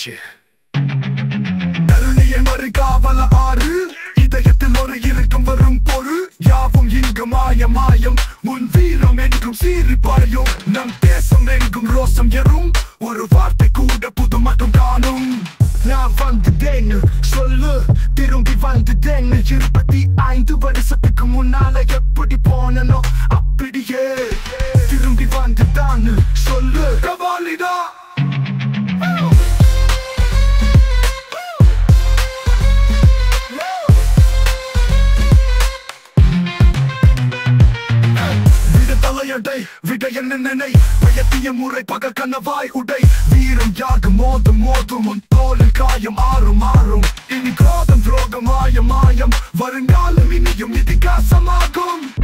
போச்சு தருணியை மறுகாவல ஆறு இதயத்தில் ஒரு இருக்கும் வரும் பொரு யாவும் இங்கு மாய மாயம் முன் வீரம் என்றும் சீறி பாயும் நம் தேசம் எங்கும் ரோசம் எறும் ஒரு வார்த்தை கூட புது மட்டும் காணும் நான் வந்துட்டேன்னு சொல்லு திரும்பி வந்துட்டேன்னு இருபத்தி ஐந்து வருஷத்துக்கு முன்னால எப்படி போனனோ அப்படியே திரும்பி வந்துட்டான்னு சொல்லு கபாலிடா விட தலையடை விட என்ன நினை பயத்திய முறை பக கனவாய் உடை வீரம் யாக மோதும் மோதும் உன் தோலில் காயம் ஆறும் ஆறும் இனி கோதம் துரோகம் மாயம் மாயம் வருங்காலம் இனியும் இதிகாசமாகும்